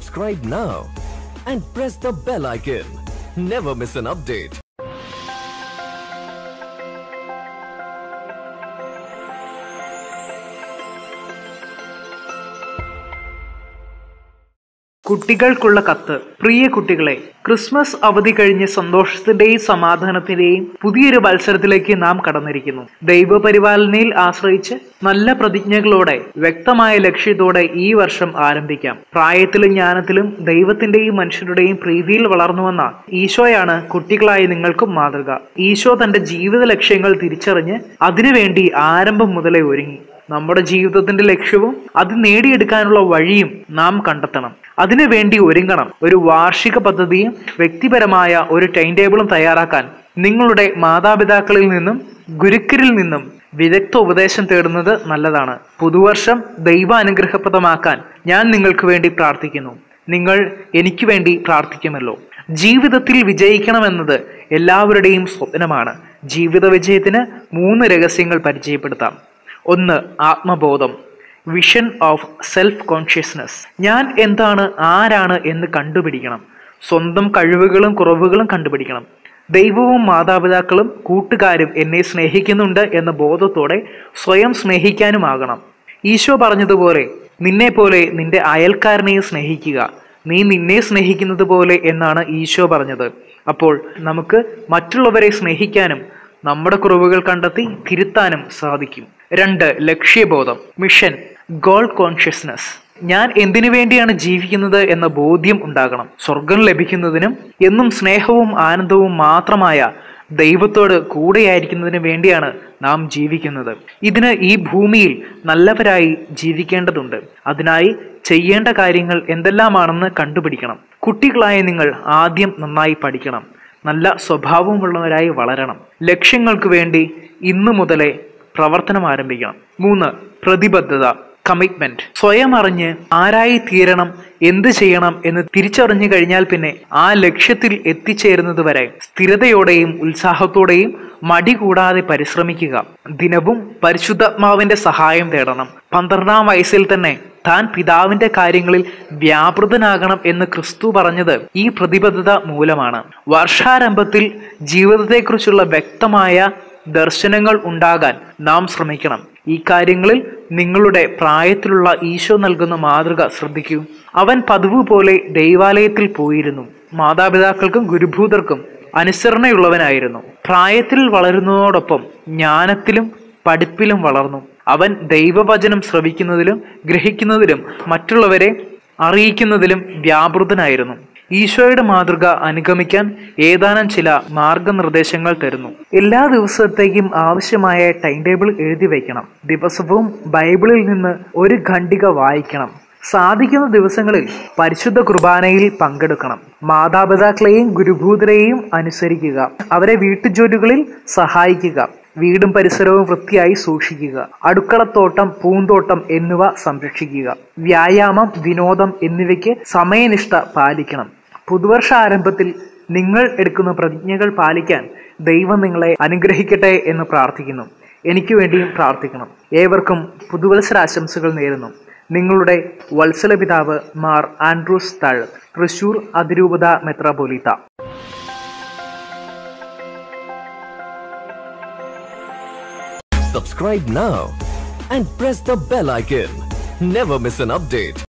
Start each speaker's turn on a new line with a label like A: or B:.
A: Subscribe now and press the bell icon. Never miss an update.
B: കുട്ടികൾക്കുള്ള കത്ത് പ്രിയ കുട്ടികളെ Christmas അവധി കഴിഞ്ഞ് സന്തോഷത്തിന്റെയും സമാധാനത്തിന്റെയും പുതിയൊരു മത്സരത്തിലേക്ക് നാം കടന്നിരിക്കുന്നു ദൈവപരിപാലനയിൽ ആശ്രയിച്ച് നല്ല പ്രതിജ്ഞകളോടെ വ്യക്തമായ ലക്ഷ്യത്തോടെ ഈ വർഷം ആരംഭിക്കാം പ്രായത്തിലും ജ്ഞാനത്തിലും ദൈവത്തിന്റെയും മനുഷ്യരുടെയും പ്രീതിയിൽ വളർന്നു വന്ന ഈശോയാണ് കുട്ടികളായ നിങ്ങൾക്കും മാതൃക ഈശോ തന്റെ ജീവിത ലക്ഷ്യങ്ങൾ തിരിച്ചറിഞ്ഞ് അതിനുവേണ്ടി ആരംഭം മുതലേ ഒരുങ്ങി നമ്മുടെ ജീവിതത്തിന്റെ ലക്ഷ്യവും അത് നേടിയെടുക്കാനുള്ള വഴിയും നാം കണ്ടെത്തണം അതിനു വേണ്ടി ഒരുങ്ങണം ഒരു വാർഷിക പദ്ധതിയും വ്യക്തിപരമായ ഒരു ടൈം ടേബിളും തയ്യാറാക്കാൻ നിങ്ങളുടെ മാതാപിതാക്കളിൽ നിന്നും ഗുരുക്കരിൽ നിന്നും വിദഗ്ധ ഉപദേശം തേടുന്നത് നല്ലതാണ് പുതുവർഷം ദൈവ അനുഗ്രഹപ്രദമാക്കാൻ ഞാൻ നിങ്ങൾക്ക് വേണ്ടി പ്രാർത്ഥിക്കുന്നു നിങ്ങൾ എനിക്ക് വേണ്ടി പ്രാർത്ഥിക്കുമല്ലോ ജീവിതത്തിൽ വിജയിക്കണമെന്നത് എല്ലാവരുടെയും സ്വപ്നമാണ് ജീവിത വിജയത്തിന് മൂന്ന് രഹസ്യങ്ങൾ പരിചയപ്പെടുത്താം ഒന്ന് ആത്മബോധം വിഷൻ ഓഫ് സെൽഫ് കോൺഷ്യസ്നസ് ഞാൻ എന്താണ് ആരാണ് എന്ന് കണ്ടുപിടിക്കണം സ്വന്തം കഴിവുകളും കുറവുകളും കണ്ടുപിടിക്കണം ദൈവവും മാതാപിതാക്കളും കൂട്ടുകാരും എന്നെ സ്നേഹിക്കുന്നുണ്ട് എന്ന ബോധത്തോടെ സ്വയം സ്നേഹിക്കാനുമാകണം ഈശോ പറഞ്ഞതുപോലെ നിന്നെ പോലെ നിന്റെ അയൽക്കാരനെയും സ്നേഹിക്കുക നീ നിന്നെ സ്നേഹിക്കുന്നത് പോലെ എന്നാണ് ഈശോ പറഞ്ഞത് അപ്പോൾ നമുക്ക് മറ്റുള്ളവരെ സ്നേഹിക്കാനും നമ്മുടെ കുറവുകൾ കണ്ടെത്തി തിരുത്താനും സാധിക്കും രണ്ട് ലക്ഷ്യബോധം മിഷൻ ഗോൾ കോൺഷ്യസ്നസ് ഞാൻ എന്തിനു വേണ്ടിയാണ് ജീവിക്കുന്നത് എന്ന ബോധ്യം ഉണ്ടാകണം സ്വർഗം ലഭിക്കുന്നതിനും എന്നും സ്നേഹവും ആനന്ദവും മാത്രമായ ദൈവത്തോട് കൂടെയായിരിക്കുന്നതിന് വേണ്ടിയാണ് നാം ജീവിക്കുന്നത് ഇതിന് ഈ ഭൂമിയിൽ നല്ലവരായി ജീവിക്കേണ്ടതുണ്ട് അതിനായി ചെയ്യേണ്ട കാര്യങ്ങൾ എന്തെല്ലാമാണെന്ന് കണ്ടുപിടിക്കണം കുട്ടികളായ നിങ്ങൾ ആദ്യം നന്നായി പഠിക്കണം നല്ല സ്വഭാവമുള്ളവരായി വളരണം ലക്ഷ്യങ്ങൾക്ക് വേണ്ടി ഇന്നു മുതലേ പ്രവർത്തനം ആരംഭിക്കണം മൂന്ന് പ്രതിബദ്ധത കമ്മിറ്റ്മെന്റ് സ്വയം അറിഞ്ഞ് ആരായി തീരണം എന്ത് ചെയ്യണം എന്ന് തിരിച്ചറിഞ്ഞു കഴിഞ്ഞാൽ പിന്നെ ആ ലക്ഷ്യത്തിൽ എത്തിച്ചേരുന്നത് വരെ സ്ഥിരതയോടെയും ഉത്സാഹത്തോടെയും മടി കൂടാതെ പരിശ്രമിക്കുക ദിനവും പരിശുദ്ധാത്മാവിന്റെ സഹായം തേടണം പന്ത്രണ്ടാം വയസ്സിൽ തന്നെ താൻ പിതാവിന്റെ കാര്യങ്ങളിൽ വ്യാപൃതനാകണം എന്ന് ക്രിസ്തു പറഞ്ഞത് ഈ പ്രതിബദ്ധത മൂലമാണ് വർഷാരംഭത്തിൽ ജീവിതത്തെക്കുറിച്ചുള്ള വ്യക്തമായ ദർശനങ്ങൾ ഉണ്ടാകാൻ നാം ശ്രമിക്കണം ഈ കാര്യങ്ങളിൽ നിങ്ങളുടെ പ്രായത്തിലുള്ള ഈശോ നൽകുന്ന മാതൃക ശ്രദ്ധിക്കൂ അവൻ പതിവ് പോലെ ദൈവാലയത്തിൽ പോയിരുന്നു മാതാപിതാക്കൾക്കും ഗുരുഭൂതർക്കും അനുസരണയുള്ളവനായിരുന്നു പ്രായത്തിൽ വളരുന്നതോടൊപ്പം ജ്ഞാനത്തിലും പഠിപ്പിലും വളർന്നു അവൻ ദൈവവചനം ശ്രവിക്കുന്നതിലും ഗ്രഹിക്കുന്നതിലും മറ്റുള്ളവരെ അറിയിക്കുന്നതിലും വ്യാപൃതനായിരുന്നു ഈശോയുടെ മാതൃക അനുഗമിക്കാൻ ഏതാനും ചില മാർഗനിർദ്ദേശങ്ങൾ തരുന്നു എല്ലാ ദിവസത്തേക്കും ആവശ്യമായ ടൈം ടേബിൾ എഴുതി വയ്ക്കണം ദിവസവും ബൈബിളിൽ നിന്ന് ഒരു ഖണ്ഡിക വായിക്കണം സാധിക്കുന്ന ദിവസങ്ങളിൽ പരിശുദ്ധ കുർബാനയിൽ പങ്കെടുക്കണം മാതാപിതാക്കളെയും ഗുരുഭൂതരെയും അനുസരിക്കുക അവരെ വീട്ടുജോലികളിൽ സഹായിക്കുക വീടും പരിസരവും വൃത്തിയായി സൂക്ഷിക്കുക അടുക്കളത്തോട്ടം പൂന്തോട്ടം എന്നിവ സംരക്ഷിക്കുക വ്യായാമം വിനോദം എന്നിവയ്ക്ക് സമയനിഷ്ഠ പാലിക്കണം പുതുവർഷ ആരംഭത്തിൽ നിങ്ങൾ എടുക്കുന്ന പ്രതിജ്ഞകൾ പാലിക്കാൻ ദൈവം നിങ്ങളെ അനുഗ്രഹിക്കട്ടെ എന്ന് പ്രാർത്ഥിക്കുന്നു എനിക്ക് വേണ്ടിയും പ്രാർത്ഥിക്കണം ഏവർക്കും പുതുവത്സരാശംസകൾ നേരുന്നു നിങ്ങളുടെ വത്സല പിതാവ് മാർ ആൻഡ്രൂസ് താഴ് തൃശൂർ അതിരൂപത മെത്രാപോലിത്ത
A: Subscribe now and press the bell icon. Never miss an update.